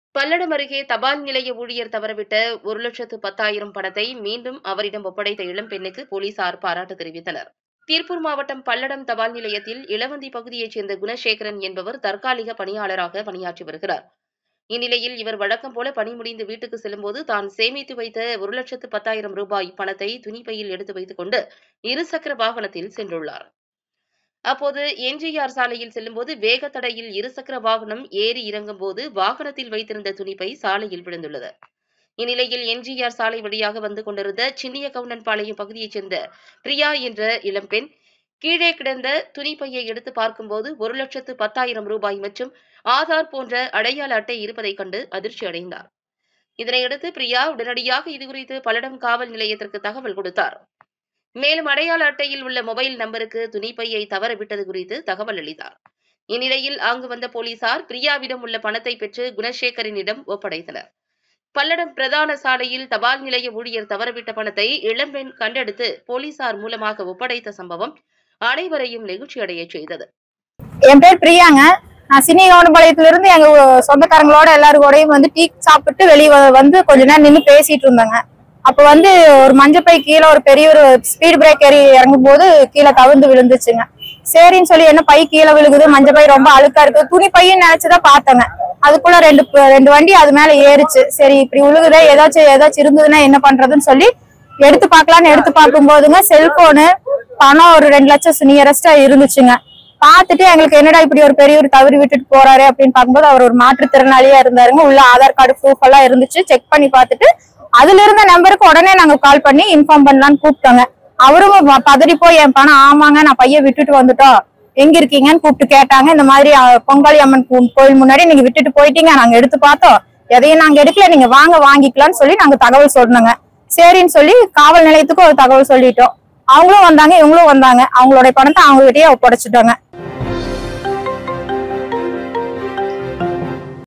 பல்லடம் அருகே தபால் நிலைய ஊழியர் தவறவிட்ட ஒரு லட்சத்து பத்தாயிரம் பணத்தை மீண்டும் அவரிடம் ஒப்படைத்த இளம்பெண்ணுக்கு போலீசார் பாராட்டு தெரிவித்தனர் திருப்பூர் மாவட்டம் பல்லடம் தபால் நிலையத்தில் இளவந்தி பகுதியைச் சேர்ந்த குணசேகரன் என்பவர் தற்காலிக பணியாளராக பணியாற்றி வருகிறார் இந்நிலையில் இவர் வழக்கம் போல பணி முடிந்து வீட்டுக்கு செல்லும்போது தான் சேமித்து வைத்த ஒரு லட்சத்து பத்தாயிரம் ரூபாய் பணத்தை துணிப்பையில் எடுத்து வைத்துக் கொண்டு இருசக்கர வாகனத்தில் சென்றுள்ளார் அப்போது எம்ஜிஆர் சாலையில் செல்லும்போது வேகத்தடையில் இருசக்கர வாகனம் ஏறி இறங்கும் போது வாகனத்தில் வைத்திருந்த துணிப்பை சாலையில் விழுந்துள்ளது இந்நிலையில் எம்ஜிஆர் சாலை வழியாக வந்து கொண்டிருந்த சின்னிய கவுண்டன்பாளையம் பகுதியைச் சேர்ந்த பிரியா என்ற இளம்பெண் கீழே கிடந்த துணிப்பையை எடுத்து பார்க்கும்போது ஒரு லட்சத்து பத்தாயிரம் ரூபாய் மற்றும் ஆதார் போன்ற அடையாள அட்டை இருப்பதைக் கண்டு அதிர்ச்சி அடைந்தார் இதனையடுத்து பிரியா உடனடியாக இதுகுறித்து பல்லடம் காவல் நிலையத்திற்கு தகவல் கொடுத்தார் மேலும் அடையாள அட்டையில் உள்ள மொபைல் நம்பருக்கு துணிப்பையை தவறவிட்டது குறித்து தகவல் அளித்தார் இந்நிலையில் அங்கு வந்த போலீசார் பிரியாவிடம் உள்ள பணத்தை பெற்று குணசேகரனிடம் ஒப்படைத்தனர் பல்லடம் பிரதான சாலையில் தபால் நிலைய ஊழியர் தவறவிட்ட பணத்தை இளம்பெண் கண்டெடுத்து போலீசார் மூலமாக ஒப்படைத்த சம்பவம் அனைவரையும் நெகிழ்ச்சியடையச் செய்தது என் பேர் பிரியாங்க நான் சினி கவுண்டபாளையத்துல இருந்து எங்க ஊ- சொந்தக்காரங்களோட எல்லாரும் கூடயும் வந்து டீ சாப்பிட்டு வெளியே வந்து கொஞ்ச நேரம் நின்று பேசிட்டு இருந்தாங்க அப்ப வந்து ஒரு மஞ்சப்பை கீழே ஒரு பெரிய ஒரு ஸ்பீட் பிரேக் ஏறி இறங்கும் போது கீழே தவிர்ந்து விழுந்துச்சுங்க சரின்னு சொல்லி என்ன பை கீழே விழுகுது மஞ்சள் பை ரொம்ப அழுக்கா இருக்கு துணி பையன் நினைச்சுதான் பார்த்தேங்க அதுக்குள்ள ரெண்டு ப- ரெண்டு வண்டி அது மேல ஏறுச்சு சரி இப்படி விழுகுதே ஏதாச்சும் ஏதாச்சும் இருந்ததுன்னா என்ன பண்றதுன்னு சொல்லி எடுத்து பார்க்கலாம்னு எடுத்து பார்க்கும் போதுங்க செல்போனு பணம் ஒரு ரெண்டு லட்சம் நியரஸ்டா இருந்துச்சுங்க பார்த்துட்டு எங்களுக்கு என்னடா இப்படி ஒரு பெரிய ஒரு தவறி விட்டுட்டு போறாரு அப்படின்னு பார்க்கும்போது அவர் ஒரு மாற்றுத்திறனாளியா இருந்தாருங்க உள்ள ஆதார் கார்டு ப்ரூஃப் எல்லாம் இருந்துச்சு செக் பண்ணி பார்த்துட்டு அதுல இருந்த நம்பருக்கு உடனே நாங்க கால் பண்ணி இன்ஃபார்ம் பண்ணலாம்னு கூப்பிட்டோங்க அவரும் ப- பதறி போய் என் பணம் ஆமாங்க நான் பையன் விட்டுட்டு வந்துட்டோம் எங்க இருக்கீங்கன்னு கூப்பிட்டு கேட்டாங்க இந்த மாதிரி அஹ், பொங்காளி அம்மன் கோ- கோயில் முன்னாடி நீங்க விட்டுட்டு போயிட்டீங்க நாங்க எடுத்து பார்த்தோம் எதையும் நாங்க எடுக்கல நீங்க வாங்க வாங்கிக்கலாம்னு சொல்லி நாங்க தகவல் சொன்னோங்க சரின்னு சொல்லி காவல் நிலையத்துக்கு ஒரு தகவல் சொல்லிட்டோம் அவங்களும் வந்தாங்க இவங்களும் வந்தாங்க அவங்களுடைய பணத்தை அவங்க கிட்டயே ஒப்படைச்சிட்டோங்க